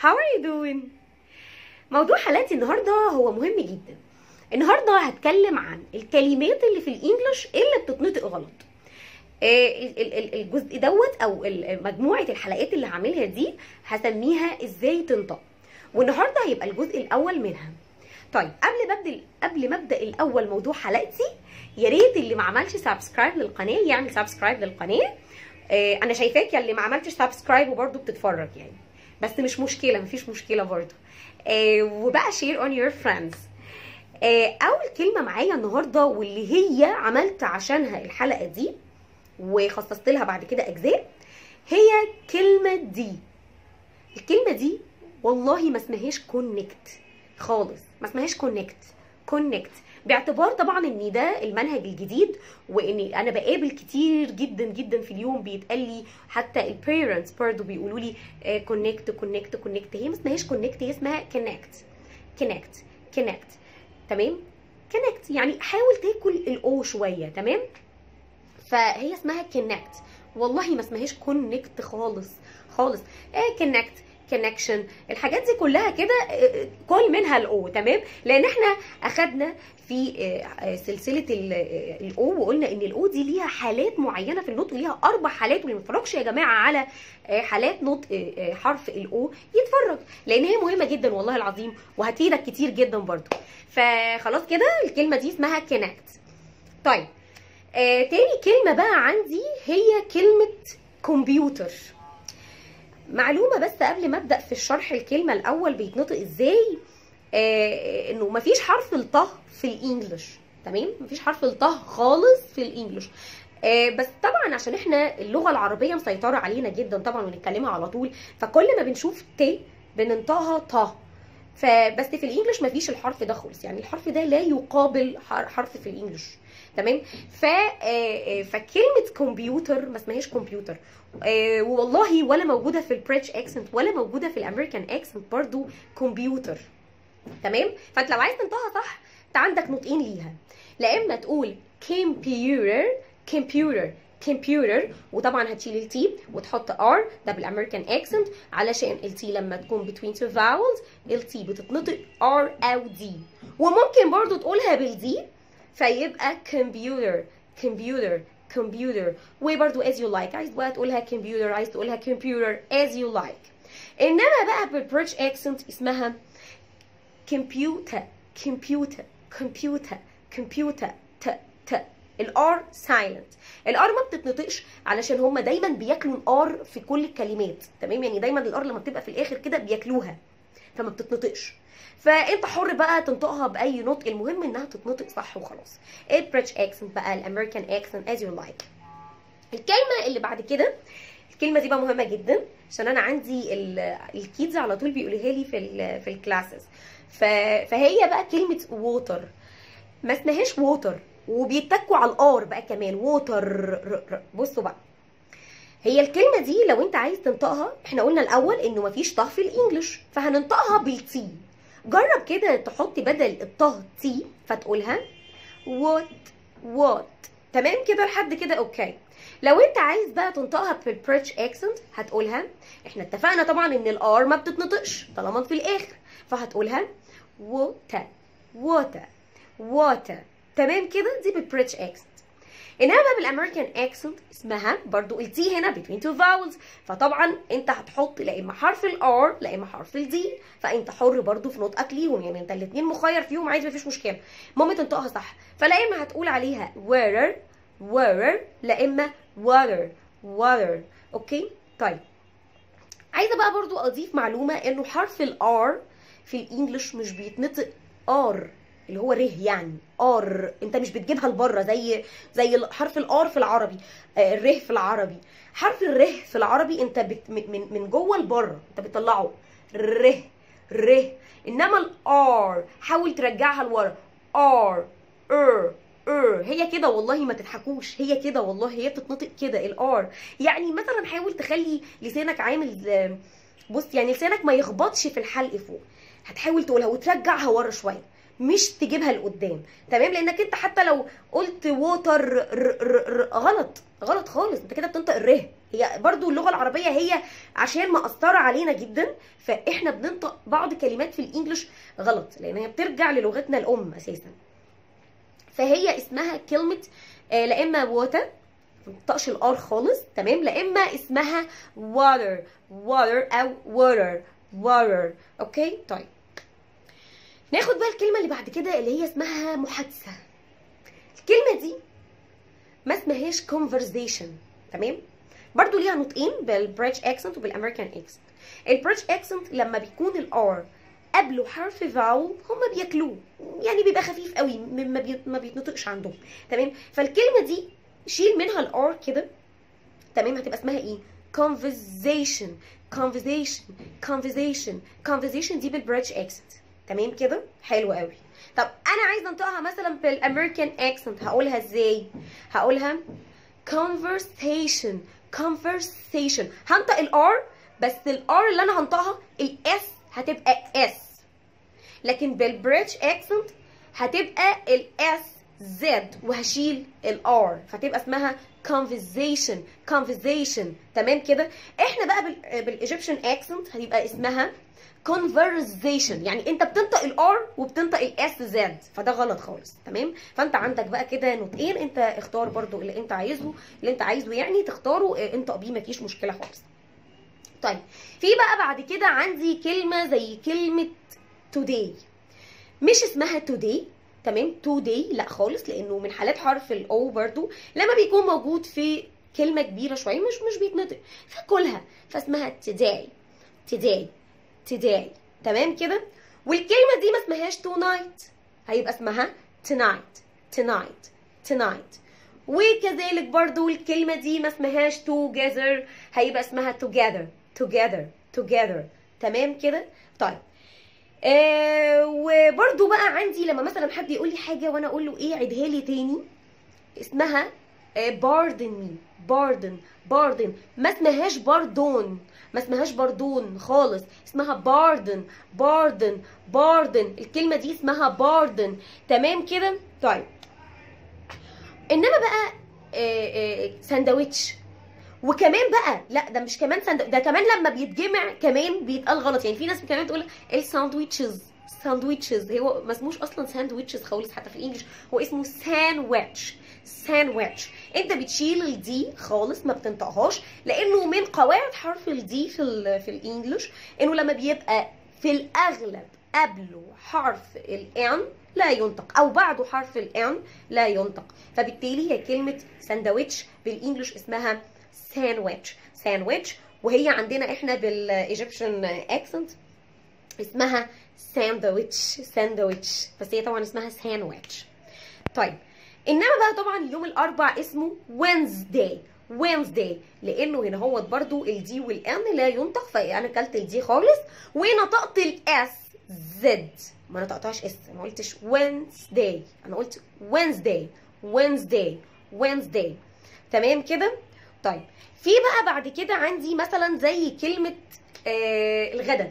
How are you doing? موضوع حلقتي النهارده هو مهم جدا النهارده هتكلم عن الكلمات اللي في الانجليش اللي بتتنطق غلط آه، ال- ال- ال- الجزء دوت او ال- مجموعه الحلقات اللي هعملها دي هسميها ازاي تنطق والنهارده هيبقى الجزء الاول منها طيب قبل ما ابدا قبل ما ابدا الاول موضوع حلقتي يا ريت اللي ما عملش سبسكرايب للقناه يعمل سبسكرايب للقناه آه، انا شايفاك يا اللي ما عملتش سبسكرايب وبرده بتتفرج يعني بس مش مشكله مفيش مشكله برضه آه، وبقى شير اون يور فريندز اول كلمه معايا النهارده واللي هي عملت عشانها الحلقه دي وخصصت لها بعد كده اجزاء هي كلمه دي الكلمه دي والله ما اسمهاش كونكت خالص ما اسمهاش كونكت كونكت باعتبار طبعا ان ده المنهج الجديد وان انا بقابل كتير جدا جدا في اليوم بيتقال لي حتى البيرنتس برضه بيقولوا لي كونكت كونكت كونكت هي ما اسمهاش كونكت هي اسمها كونكت كونكت كونكت تمام كونكت يعني حاول تاكل الاو شويه تمام فهي اسمها كونكت والله ما اسمهاش كونكت خالص خالص ايه كونكت كونكشن الحاجات دي كلها كده آه، كل منها الاو تمام لان احنا اخدنا في آه، آه، سلسله الاو وقلنا ان الاو دي ليها حالات معينه في النطق ليها اربع حالات واللي ما اتفرجش يا جماعه على آه، حالات نطق آه، آه، حرف الاو يتفرج لان هي مهمه جدا والله العظيم وهتفيدك كتير جدا برضو فخلاص كده الكلمه دي اسمها كونكت طيب آه تاني كلمة بقى عندي هي كلمة كمبيوتر معلومة بس قبل ما ابدأ في الشرح الكلمة الأول بيتنطق ازاي آه انه مفيش حرف الطه في الانجليش تمام مفيش حرف الطه خالص في الانجليش آه بس طبعا عشان احنا اللغة العربية مسيطرة علينا جدا طبعا ونتكلمها على طول فكل ما بنشوف ت بننطقها طه فبس في الانجليش مفيش الحرف ده خالص يعني الحرف ده لا يقابل حر- حرف في الانجليش تمام ف آه، آه، فكلمه كمبيوتر ما اسمهاش كمبيوتر آه، والله ولا موجوده في البريتش اكسنت ولا موجوده في الامريكان اكسنت برضو كمبيوتر تمام فانت لو عايز تنطقها صح انت عندك نطقين ليها لا اما تقول كمبيوتر كمبيوتر كمبيوتر وطبعا هتشيل التي وتحط ار ده بالامريكان اكسنت علشان التي لما تكون between two vowels التي بتتنطق ار او دي وممكن برضو تقولها بالدي فيبقى computer computer computer وبرضو as you like عايز بقى تقولها computer عايز تقولها computer as you like انما بقى بالبريتش اكسنت اسمها computer computer computer computer ت ت الار سايلنت الار ما بتتنطقش علشان هم دايما بياكلوا الار في كل الكلمات تمام يعني دايما الار لما بتبقى في الاخر كده بياكلوها فما بتتنطقش فانت حر بقى تنطقها باي نطق المهم انها تتنطق صح وخلاص البريتش اكسنت بقى الامريكان اكسنت از يو لايك الكلمه اللي بعد كده الكلمه دي بقى مهمه جدا عشان انا عندي ال- الكيدز على طول بيقولوها لي في ال في الكلاسز ف- فهي بقى كلمه ووتر ما اسمهاش ووتر وبيتكوا على الار بقى كمان ووتر بصوا بقى هي الكلمه دي لو انت عايز تنطقها احنا قلنا الاول انه مفيش طه في الانجليش فهننطقها بالتي جرب كده تحط بدل الطه تي فتقولها وات وات تمام كده لحد كده اوكي لو انت عايز بقى تنطقها بالبريتش اكسنت هتقولها احنا اتفقنا طبعا ان الار ما بتتنطقش طالما في الاخر فهتقولها ووتا ووتا ووتا تمام كده دي بالبريتش اكسنت انما بقى بالامريكان اكسنت اسمها برضو التي هنا between two vowels فطبعا انت هتحط لا اما حرف الار لا اما حرف الدي فانت حر برضو في نطقك ليهم يعني انت الاثنين مخير فيهم عادي مفيش مشكله المهم تنطقها صح فلا اما هتقول عليها water water لا اما water water اوكي طيب عايزه بقى برضو اضيف معلومه انه حرف الار في الانجليش مش بيتنطق ار اللي هو ره يعني ار انت مش بتجيبها لبره زي زي حرف الار في العربي آه، الره في العربي حرف الره في العربي انت بت من من- من جوه لبره انت بتطلعه ره ره انما الار حاول ترجعها لورا ار ار ار هي كده والله ما تضحكوش هي كده والله هي بتتنطق كده الار يعني مثلا حاول تخلي لسانك عامل آه، بص يعني لسانك ما يخبطش في الحلق فوق هتحاول تقولها وترجعها ورا شويه مش تجيبها لقدام تمام لانك انت حتى لو قلت ووتر غلط غلط خالص انت كده بتنطق الره هي برضو اللغه العربيه هي عشان مأثره علينا جدا فاحنا بننطق بعض كلمات في الانجليش غلط لان هي بترجع للغتنا الام اساسا فهي اسمها كلمه آه لا اما ووتر ما بتنطقش الار خالص تمام لا اما اسمها water water او water water اوكي طيب ناخد بقى الكلمه اللي بعد كده اللي هي اسمها محادثه الكلمه دي ما اسمهاش conversation تمام برضو ليها نطقين بالبريتش اكسنت وبالامريكان اكسنت البريتش اكسنت لما بيكون الار قبله حرف فاول هما بياكلوه يعني بيبقى خفيف قوي ما بي- ما بيتنطقش عندهم تمام فالكلمه دي شيل منها الار كده تمام هتبقى اسمها ايه conversation conversation conversation conversation دي بالبريتش اكسنت تمام كده حلو قوي طب انا عايزه انطقها مثلا بالامريكان اكسنت هقولها ازاي هقولها conversation conversation هنطق الار بس الار اللي انا هنطقها الاس هتبقى اس لكن بالبريتش اكسنت هتبقى الاس زد وهشيل الار فتبقى اسمها conversation conversation تمام كده احنا بقى بال بالايجيبشن اكسنت هتبقى اسمها conversation يعني انت بتنطق الار وبتنطق الاس زد فده غلط خالص تمام فانت عندك بقى كده نطقين انت اختار برضو اللي انت عايزه اللي انت عايزه يعني تختاره اه، انطق بيه مفيش مشكله خالص طيب في بقى بعد كده عندي كلمه زي كلمه today مش اسمها today تمام today لا خالص لانه من حالات حرف الاو برضو لما بيكون موجود في كلمه كبيره شويه مش مش بيتنطق فكلها فاسمها today today today تمام كده والكلمه دي ما اسمهاش tonight هيبقى اسمها tonight tonight tonight وكذلك برضو الكلمة دي ما اسمهاش together هيبقى اسمها together together together تمام كده طيب آه وبرضو بقى عندي لما مثلا حد يقول لي حاجة وانا اقول له ايه عيدها لي تاني اسمها آه pardon me pardon pardon ما اسمهاش باردون ما اسمهاش باردون خالص اسمها باردن باردن باردن الكلمة دي اسمها باردن تمام كده طيب انما بقى آه، آه، ساندوتش وكمان بقى لا ده مش كمان ساندوتش ده كمان لما بيتجمع كمان بيتقال غلط يعني في ناس كمان تقول الساندويتشز ساندويتشز هو ما اسموش اصلا ساندويتشز خالص حتى في الانجليش هو اسمه ساندويتش ساندويتش انت بتشيل الدي خالص ما بتنطقهاش لانه من قواعد حرف الدي في ال في الانجليش انه لما بيبقى في الاغلب قبله حرف الان لا ينطق او بعده حرف الان لا ينطق فبالتالي هي كلمه ساندويتش بالانجليش اسمها ساندويتش ساندويتش وهي عندنا احنا بالايجيبشن اكسنت اسمها ساندويتش ساندويتش بس هي طبعا اسمها ساندويتش طيب انما بقى طبعا يوم الاربع اسمه وينزداي وينزداي لانه هنا هو برضو الدي والان لا ينطق فانا كلت الدي خالص ونطقت الاس زد ما نطقتهاش اس ما قلتش وينزداي انا قلت وينزداي وينزداي وينزداي تمام كده طيب في بقى بعد كده عندي مثلا زي كلمه آه الغدا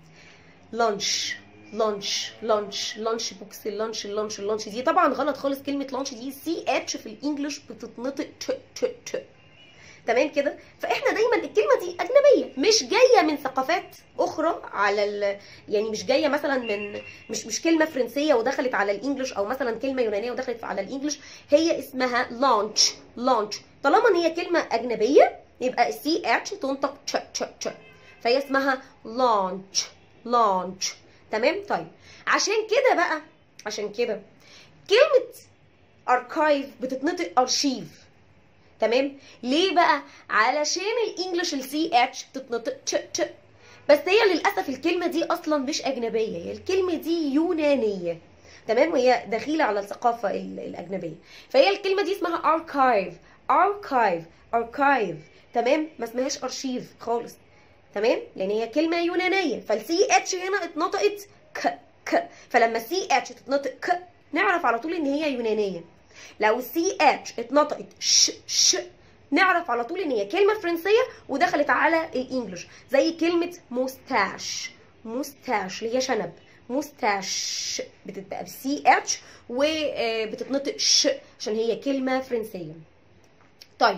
لانش لانش لانش لانش بوكس اللانش اللانش اللانش دي طبعا غلط خالص كلمه لانش دي سي اتش في الانجليش بتتنطق ت ت ت تمام كده فاحنا دايما الكلمه دي اجنبيه مش جايه من ثقافات اخرى على ال... يعني مش جايه مثلا من مش مش كلمه فرنسيه ودخلت على الانجليش او مثلا كلمه يونانيه ودخلت على الانجليش هي اسمها لانش لانش طالما ان هي كلمه اجنبيه يبقى السي اتش تنطق ت ت ت فهي اسمها لانش لانش تمام طيب عشان كده بقى عشان كده كلمه اركايف بتتنطق ارشيف تمام ليه بقى علشان الانجليش السي اتش بتتنطق ت ت بس هي للاسف الكلمه دي اصلا مش اجنبيه هي الكلمه دي يونانيه تمام وهي دخيله على الثقافه ال- الاجنبيه فهي الكلمه دي اسمها اركايف اركايف اركايف تمام ما اسمهاش ارشيف خالص تمام لان هي كلمه يونانيه فالسي اتش هنا اتنطقت ك ك فلما السي اتش تتنطق ك نعرف على طول ان هي يونانيه لو السي اتش اتنطقت ش ش نعرف على طول ان هي كلمه فرنسيه ودخلت على الانجليش زي كلمه موستاش موستاش اللي هي شنب موستاش بتبقى بالسي اتش وبتتنطق ش عشان هي كلمه فرنسيه طيب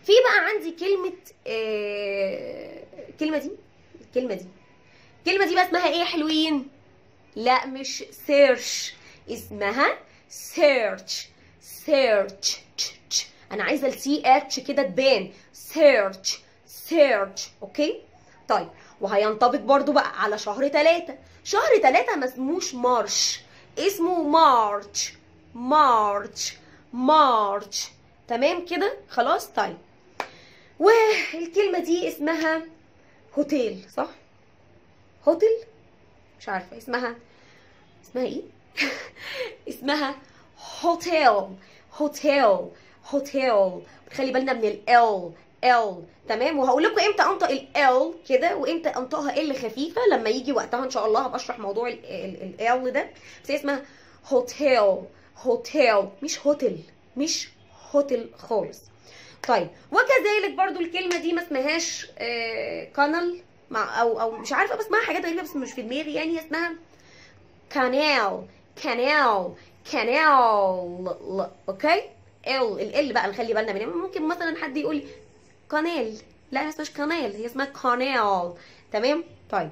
في بقى عندي كلمه آه الكلمه دي الكلمه دي الكلمه دي بقى اسمها ايه يا حلوين لا مش سيرش اسمها سيرش سيرش انا عايزه السي اتش كده تبان سيرش سيرش اوكي طيب وهينطبق برضو بقى على شهر ثلاثة شهر ثلاثة ما اسموش مارش اسمه مارش مارش مارش تمام كده خلاص طيب والكلمة دي اسمها هوتيل صح هوتيل مش عارفة اسمها اسمها ايه اسمها هوتيل هوتيل هوتيل خلي بالنا من ال ال تمام وهقول لكم امتى انطق ال كده وامتى انطقها ال خفيفه لما يجي وقتها ان شاء الله هبقى اشرح موضوع ال ده بس هي اسمها هوتيل هوتيل مش هوتل مش هوتل خالص طيب وكذلك برضو الكلمه دي ما اسمهاش كانال مع او او مش عارفه بس اسمها حاجات غريبه بس مش في دماغي يعني اسمها كانال كانال كانال اوكي ال ال بقى نخلي بالنا منها ممكن مثلا حد يقول قنال لا هي اسمهاش قنال هي اسمها قنال تمام طيب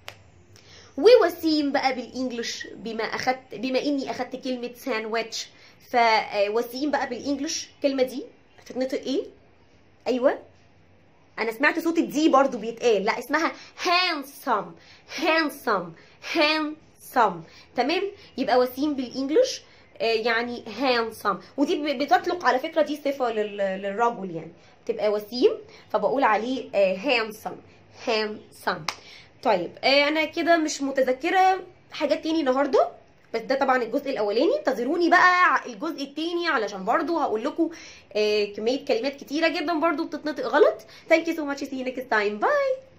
ووسيم بقى بالانجلش بما اخدت بما اني اخدت كلمه ساندويتش فوسيم بقى بالانجلش الكلمه دي هتتنطق ايه ايوه انا سمعت صوت الدي برضو بيتقال لا اسمها handsome handsome handsome تمام يبقى وسيم بالانجلش يعني handsome ودي بتطلق على فكره دي صفه للرجل يعني تبقى وسيم فبقول عليه handsome handsome طيب انا كده مش متذكره حاجات تاني النهارده بس ده طبعا الجزء الاولاني انتظروني بقى الجزء التاني علشان برضو هقول لكم كميه كلمات كتيره جدا برضو بتتنطق غلط thank you so much see you next time bye